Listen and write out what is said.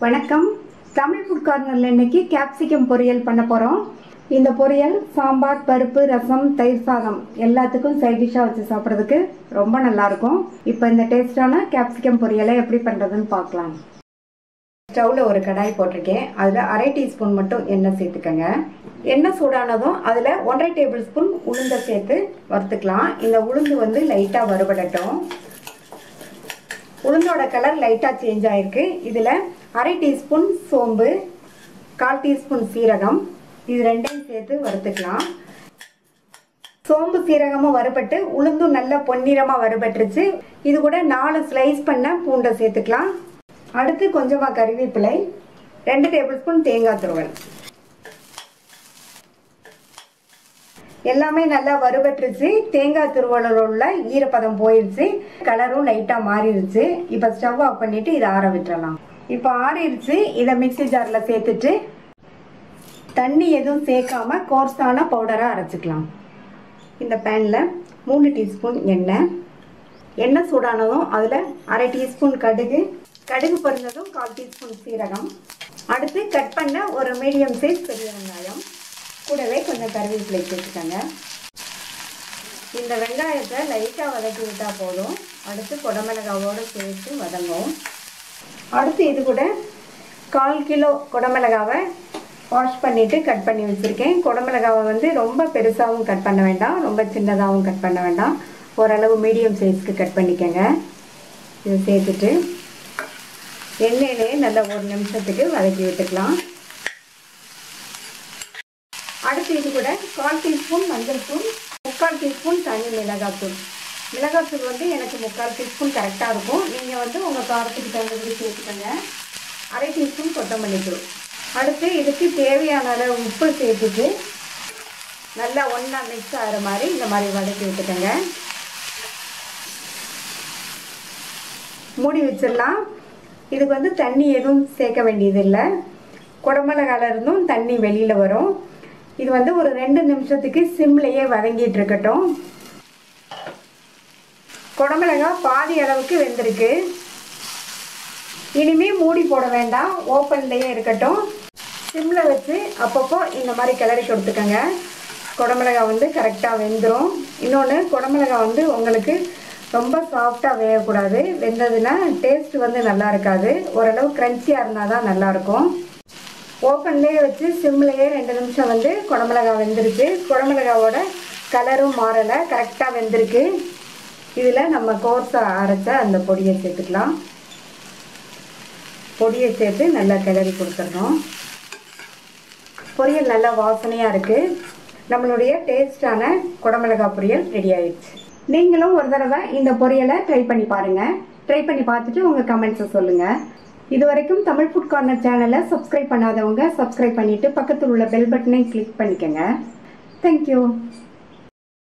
வணக்கம் தமிழ் ஃபுட் கார்னரில் இன்னைக்கு கேப்சிகம் பொரியல் பண்ண போகிறோம் இந்த பொரியல் சாம்பார் பருப்பு ரசம் தயிர் சாதம் எல்லாத்துக்கும் சைட் டிஷ்ஷாக வச்சு சாப்பிட்றதுக்கு ரொம்ப நல்லாயிருக்கும் இப்போ இந்த டேஸ்டான கேப்சிகம் பொரியலை எப்படி பண்ணுறதுன்னு பார்க்கலாம் ஸ்டவ்வில் ஒரு கடாய் போட்டிருக்கேன் அதில் அரை டீஸ்பூன் மட்டும் எண்ணெய் சேர்த்துக்கங்க எண்ணெய் சூடானதும் அதில் ஒன்றரை டேபிள் ஸ்பூன் உளுந்தை சேர்த்து வறுத்துக்கலாம் இந்த உளுந்து வந்து லைட்டாக வறுபடட்டும் உளுந்தோட கலர் லைட்டாக சேஞ்ச் ஆயிருக்கு இதில் அரை டீஸ்பூன் சோம்பு கால் டீஸ்பூன் சீரகம் இது ரெண்டையும் சேர்த்து வறுத்துக்கலாம் சோம்பு சீரகமும் வறுபட்டு உளுந்தும் நல்ல பொன்னிறமாக வறுபட்டுருச்சு இது கூட நாலு ஸ்லைஸ் பண்ண பூண்டை சேர்த்துக்கலாம் அடுத்து கொஞ்சமாக கறிவேப்பிலை ரெண்டு டேபிள் ஸ்பூன் தேங்காய் துருவல் எல்லாமே நல்லா வறுபட்டுருச்சு தேங்காய் துருவலில் உள்ள ஈரப்பதம் போயிடுச்சு கலரும் லைட்டாக மாறிடுச்சு இப்போ ஸ்டவ் ஆஃப் பண்ணிட்டு இதை ஆற விட்டுறலாம் இப்போ ஆறிடுச்சு இதை மிக்ஸி ஜாரில் சேர்த்துட்டு தண்ணி எதுவும் சேர்க்காம கோர்ஸான பவுடராக அரைச்சிக்கலாம் இந்த பேனில் மூணு டீஸ்பூன் எண்ணெய் எண்ணெய் சூடானதும் அதில் அரை டீஸ்பூன் கடுகு கடுகு பொரிஞ்சதும் கால் டீஸ்பூன் சீரகம் அடுத்து கட் பண்ண ஒரு மீடியம் சைஸ் பெரிய வெங்காயம் கூடவே கொஞ்சம் கருவேப்பிலை சேர்த்துக்கோங்க இந்த வெங்காயத்தை லைட்டாக வதக்கி விட்டால் போதும் அடுத்து குடமிளகாவோடு சேர்த்து வதங்கும் அடுத்து இது கூட கால் கிலோ குடமிளகாவை வாஷ் பண்ணிவிட்டு கட் பண்ணி வச்சுருக்கேன் குடமிளகாவை வந்து ரொம்ப பெருசாகவும் கட் பண்ண வேண்டாம் ரொம்ப சின்னதாகவும் கட் பண்ண வேண்டாம் ஓரளவு மீடியம் சைஸ்க்கு கட் பண்ணிக்கோங்க இதை சேர்த்துட்டு எண்ணெயிலே நல்லா ஒரு நிமிஷத்துக்கு வதக்கி விட்டுக்கலாம் அடுத்து இது கூட கால் டீஸ்பூன் மஞ்சள் தூள் முக்கால் டீஸ்பூன் தனி மிளகாத்தூள் மிளகாத்தூள் வந்து எனக்கு முக்கால் டீஸ்பூன் கரெக்டாக இருக்கும் நீங்கள் வந்து உங்கள் காரத்துக்கு தகுந்தபடி சேர்த்துக்கோங்க அரை டீஸ்பூன் கொத்தமல்லி தூள் அடுத்து இதுக்கு தேவையான அளவு உப்பு சேர்த்துட்டு நல்லா ஒன்றா மிக்ஸ் ஆகிற மாதிரி இந்த மாதிரி வதக்கி விட்டுக்கோங்க மூடி வச்சிடலாம் இதுக்கு வந்து தண்ணி எதுவும் சேர்க்க வேண்டியதில்லை குடமிளகால இருந்தும் தண்ணி வெளியில் வரும் இது வந்து ஒரு ரெண்டு நிமிஷத்துக்கு சிம்லேயே வதங்கிட்டு இருக்கட்டும் குடமிளகா பாதி அளவுக்கு வெந்திருக்கு இனிமே மூடி போட வேண்டாம் ஓப்பன்லேயே இருக்கட்டும் சிம்மில் வச்சு அப்பப்போ இந்த மாதிரி கிளறி கொடுத்துக்கோங்க குடமிளகா வந்து கரெக்டாக வெந்துடும் இன்னொன்று குடமிளகா வந்து உங்களுக்கு ரொம்ப சாஃப்டாக வேகக்கூடாது வெந்ததுன்னா டேஸ்ட் வந்து நல்லா இருக்காது ஓரளவு க்ரன்ச்சியாக இருந்தால் தான் நல்லாயிருக்கும் ஓப்பன்லேயே வச்சு சிம்லேயே ரெண்டு நிமிஷம் வந்து குடமிளகா வெந்துருச்சு குடமிளகாவோட கலரும் மாறலை கரெக்டாக வெந்திருக்கு இதில் நம்ம கோர்ஸை அரைச்ச அந்த பொடியை சேர்த்துக்கலாம் பொடியை சேர்த்து நல்லா கிளறி கொடுத்துடணும் பொரியல் நல்லா வாசனையாக இருக்குது நம்மளுடைய டேஸ்டான குடமிளகா பொரியல் ரெடி ஆயிடுச்சு நீங்களும் ஒரு தடவை இந்த பொரியலை ட்ரை பண்ணி பாருங்கள் ட்ரை பண்ணி பார்த்துட்டு உங்கள் கமெண்ட்ஸை சொல்லுங்கள் இது வரைக்கும் தமிழ் ஃபுட் கார்னர் சேனலை சப்ஸ்கிரைப் பண்ணாதவங்க சப்ஸ்கிரைப் பண்ணிவிட்டு பக்கத்தில் உள்ள பெல் பட்டனை கிளிக் பண்ணிக்கோங்க தேங்க்யூ